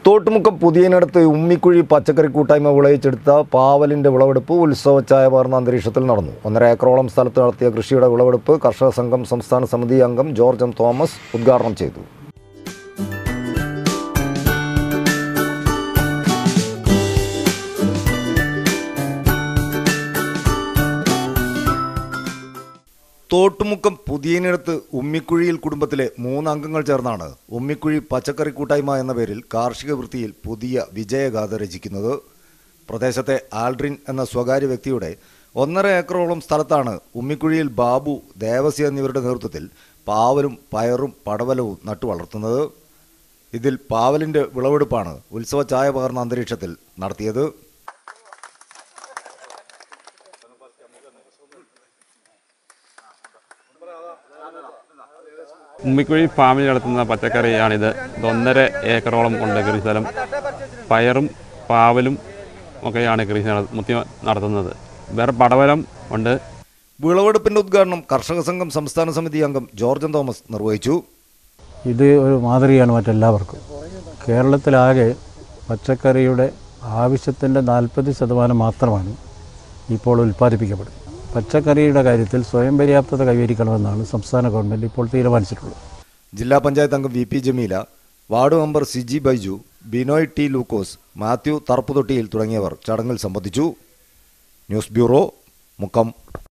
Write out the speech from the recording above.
തോട്ടുമുക്കം പുതിയനടുത്ത് ഉമ്മിക്കുഴി പച്ചക്കറി കൂട്ടായ്മ വിളയിച്ചെടുത്ത പാവലിന്റെ വിളവെടുപ്പ് ഉത്സവച്ചായ പകർന്ന അന്തരീക്ഷത്തിൽ നടന്നു ഒന്നര ഏക്കറോളം സ്ഥലത്ത് നടത്തിയ കൃഷിയുടെ വിളവെടുപ്പ് കർഷക സംഘം സംസ്ഥാന സമിതി അംഗം ജോർജ് എം തോമസ് ഉദ്ഘാടനം ചെയ്തു തോട്ടുമുക്കം പുതിയനടുത്ത് ഉമ്മിക്കുഴിയിൽ കുടുംബത്തിലെ മൂന്ന് അംഗങ്ങൾ ചേർന്നാണ് ഉമ്മിക്കുഴി പച്ചക്കറി കൂട്ടായ്മ എന്ന പേരിൽ കാർഷിക വൃത്തിയിൽ പുതിയ വിജയഗാഥ രചിക്കുന്നത് പ്രദേശത്തെ ആൽഡ്രിൻ എന്ന സ്വകാര്യ വ്യക്തിയുടെ ഒന്നര ഏക്കറോളം സ്ഥലത്താണ് ഉമ്മിക്കുഴിയിൽ ബാബു ദേവസ്യ എന്നിവരുടെ നേതൃത്വത്തിൽ പാവലും പയറും പടവലവും നട്ടുവളർത്തുന്നത് ഇതിൽ പാവലിന്റെ വിളവെടുപ്പാണ് ഉത്സവ ചായ പകർന്ന അന്തരീക്ഷത്തിൽ നടത്തിയത് ഉമ്മിക്കുഴി ഫാമിൽ നടത്തുന്ന പച്ചക്കറിയാണിത് ഇത് ഒന്നര ഏക്കറോളം ഉണ്ട് കൃഷി സ്ഥലം പയറും പാവലും ഒക്കെയാണ് കൃഷി നട- മുത്തി നടത്തുന്നത് വേറെ പടവലം ഉണ്ട് വിളവെടുപ്പിന്റെ ഉദ്ഘാടനം കർഷക സംഘം സംസ്ഥാന സമിതി അംഗം ജോർജൻ തോമസ് നിർവഹിച്ചു ഇത് ഒരു മാതൃകയാണ് മറ്റെല്ലാവർക്കും കേരളത്തിലാകെ പച്ചക്കറിയുടെ ആവശ്യത്തിൻ്റെ നാൽപ്പത് ശതമാനം മാത്രമാണ് ഇപ്പോൾ ഉൽപ്പാദിപ്പിക്കപ്പെടുന്നത് പച്ചക്കറിയുടെ കാര്യത്തിൽ സ്വയം പര്യാപ്തത കൈവരിക്കണമെന്നാണ് സംസ്ഥാന ഗവൺമെൻറ് ഇപ്പോൾ തീരുമാനിച്ചിട്ടുള്ളത് ജില്ലാ പഞ്ചായത്ത് അംഗം V P Jameela ward member Siji Baiju Binoy T Lukose Mathew Tharapputhottiyil തുടങ്ങിയവർ ചടങ്ങിൽ സംബന്ധിച്ചു ന്യൂസ് ബ്യൂറോ മുക്കം